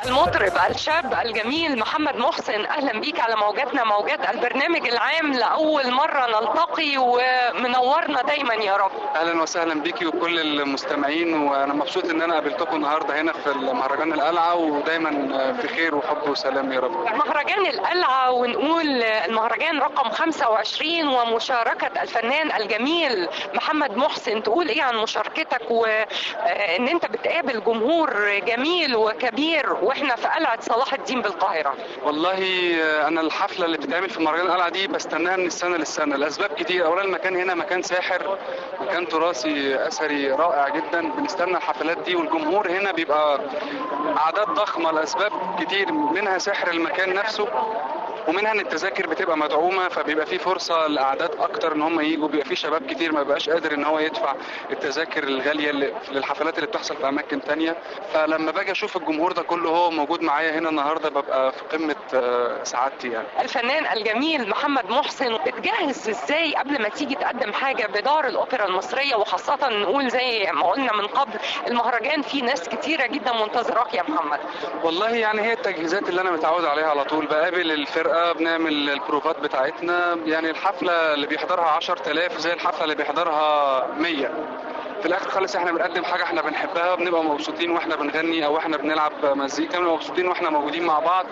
المطرب الشاب الجميل محمد محسن اهلا بيك على موجاتنا موجات البرنامج العام لاول مره نلتقي ومنورنا دايما يا رب اهلا وسهلا بيكي وكل المستمعين وانا مبسوط ان انا قابلتكم النهارده هنا في مهرجان القلعه ودايما في خير وحب وسلام يا رب مهرجان القلعه ونقول المهرجان رقم 25 ومشاركه الفنان الجميل محمد محسن تقول ايه عن مشاركتك وان انت بتقابل جمهور جميل وكبير واحنا في قلعه صلاح الدين بالقاهره والله انا الحفله اللي بتتعمل في مهرجان القلعه دي بستناها من السنه للسنه لاسباب كتير اولا المكان هنا مكان ساحر مكان تراثي اثري رائع جدا بنستنى الحفلات دي والجمهور هنا بيبقى اعداد ضخمه لاسباب كتير منها سحر المكان نفسه ومنها ان التذاكر بتبقى مدعومه فبيبقى في فرصه لاعداد اكتر ان هم يجوا بيبقى في شباب كتير ما بيبقاش قادر ان هو يدفع التذاكر الغاليه اللي للحفلات اللي بتحصل في اماكن تانية فلما باجي اشوف الجمهور ده كله هو موجود معايا هنا النهارده ببقى في قمه سعادتي يعني الفنان الجميل محمد محسن بتجهز ازاي قبل ما تيجي تقدم حاجه بدار الاوبرا المصريه وخاصه نقول زي ما قلنا من قبل المهرجان فيه ناس كتيره جدا منتظراك يا محمد والله يعني هي التجهيزات اللي انا متعود عليها على طول بقابل الفرقه بنعمل البروفات بتاعتنا يعني الحفله اللي بيحضرها 10000 زي الحفله اللي بيحضرها 100 في الاخر خالص احنا بنقدم حاجه احنا بنحبها بنبقى مبسوطين واحنا بنغني او احنا بنلعب مزيكا بنبقى مبسوطين واحنا موجودين مع بعض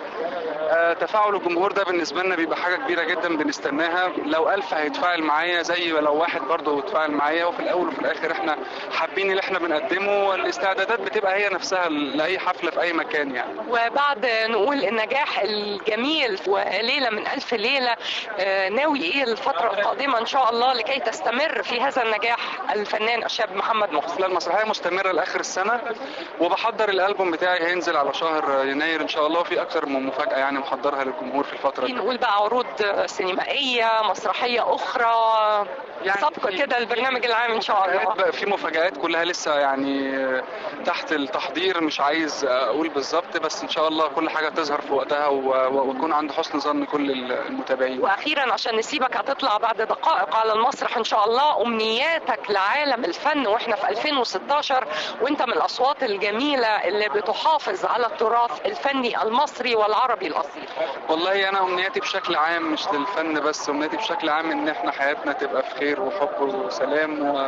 آه تفاعل الجمهور ده بالنسبه لنا بيبقى حاجه كبيره جدا بنستناها لو ألف هيتفاعل معايا زي لو واحد برضه يتفاعل معايا وفي الاول وفي الاخر احنا حابين اللي احنا بنقدمه والاستعدادات بتبقى هي نفسها لاي حفله في اي مكان يعني وبعد نقول النجاح الجميل وليله من الف ليله آه ناوي ايه الفتره القادمه ان شاء الله لكي تستمر في هذا النجاح الفنان الشاب محمد محسن المسرحيه مستمره لاخر السنه وبحضر الالبوم بتاعي هينزل على شهر يناير ان شاء الله في اكتر من مفاجاه يعني محضرها للجمهور في الفتره دي نقول بقى عروض سينمائيه مسرحيه اخرى يعني سبق كده البرنامج العام ان شاء الله بقى في مفاجآت كلها لسه يعني تحت التحضير مش عايز اقول بالظبط بس ان شاء الله كل حاجه تظهر في وقتها ويكون عند حسن ظن كل المتابعين واخيرا عشان نسيبك هتطلع بعد دقائق على المسرح ان شاء الله امنياتك لعالم الفن واحنا في 2016 وانت من الاصوات الجميله اللي بتحافظ على التراث الفني المصري والعربي الاصيل والله انا امنياتي بشكل عام مش للفن بس امنياتي بشكل عام ان احنا حياتنا تبقى في خير وحب وسلام و...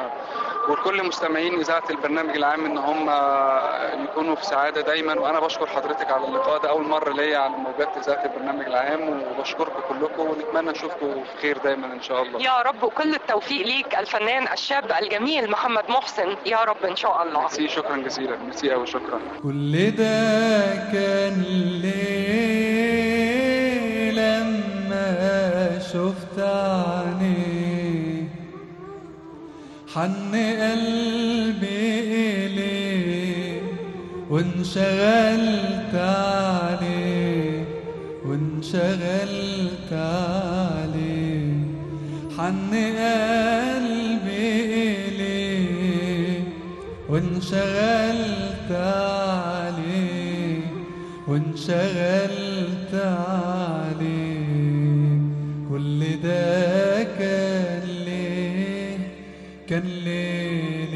وكل مستمعين اذاعه البرنامج العام ان هم يكونوا في سعاده دايما وانا بشكر حضرتك على اللقاء ده اول مره ليا على موجات اذاعه البرنامج العام وبشكركم كلكم ونتمنى نشوفكم في خير دايما ان شاء الله يا رب وكل التوفيق ليك الفنان الشاب الجميل محمد محسن يا رب ان شاء الله ميرسي شكرا جزيلا ميرسي قوي شكرا كل ده كان ليه لما شفت عينيه حن قلبي إليه وانشغلت عليه وانشغلت عليه حن قلبي إليه وانشغلت عليه وانشغلت عليه كل ده كان ليه كان ليه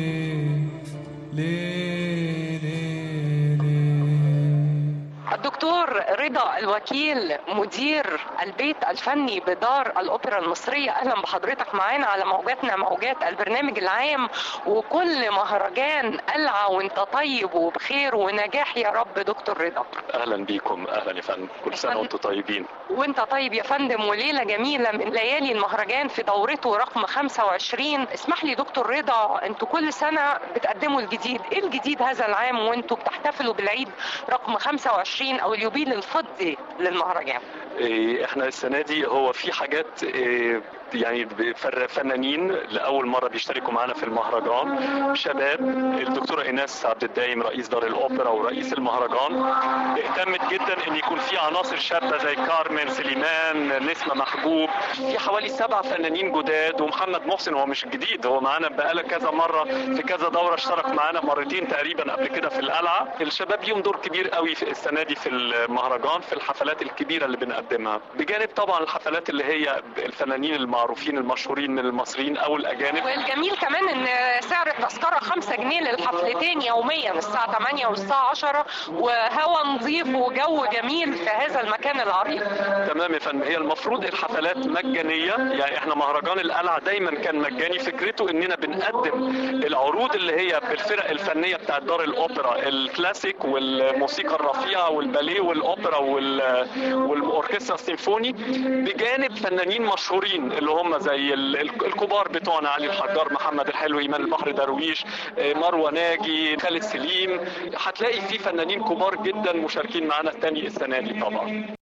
ليه ليه ليه ليه الدكتور رضا الوكيل مدير البيت الفني بدار الأوبرا المصرية أهلا بحضرتك معانا على موجاتنا موجات البرنامج العام وكل مهرجان قلعة وانت طيب وبخير ونجاح يا رب دكتور رضا اهلا بيكم اهلا يا فندم كل سنه وانتم طيبين وانت طيب يا فندم وليله جميله من ليالي المهرجان في دورته رقم 25 اسمح لي دكتور رضا انتوا كل سنه بتقدموا الجديد ايه الجديد هذا العام وانتوا بتحتفلوا بالعيد رقم 25 او اليوبيل الفضي للمهرجان إيه، احنا السنه دي هو في حاجات إيه، يعني فر- فنانين لاول مره بيشتركوا معانا في المهرجان شباب الدكتوره ايناس عبد الدايم رئيس دار الاوبرا ورئيس المهرجان اهتمت جدا ان يكون في عناصر شابه زي كارمن سليمان نسمه محبوب في حوالي سبع فنانين جداد ومحمد محسن هو مش جديد هو معانا بقاله كذا مره في كذا دوره اشترك معانا مرتين تقريبا قبل كده في القلعه الشباب ليهم دور كبير قوي في السنه دي في المهرجان في الحفلات الكبيره اللي بنقدمها بجانب طبعا الحفلات اللي هي الفنانين المعروفين المعروفين المشهورين من المصريين او الاجانب والجميل كمان ان سعر التذكرة 5 جنيه للحفلتين يوميا الساعة 8 والساعة 10 وهواء نظيف وجو جميل في هذا المكان العريق تمام يا فندم هي المفروض الحفلات مجانيه يعني احنا مهرجان القلعه دايما كان مجاني فكرته اننا بنقدم العروض اللي هي بالفرق الفنيه بتاعت دار الاوبرا الكلاسيك والموسيقى الرفيعه والباليه والاوبرا وال- والاوركسترا السيمفوني بجانب فنانين مشهورين اللي هم زي ال- ال- الكبار بتوعنا علي الحجار محمد الحلو ايمان البحر درويش آه، مروه ناجي خالد سليم هتلاقي في فنانين كبار جدا مشاركين معانا تاني السنه دي طبعا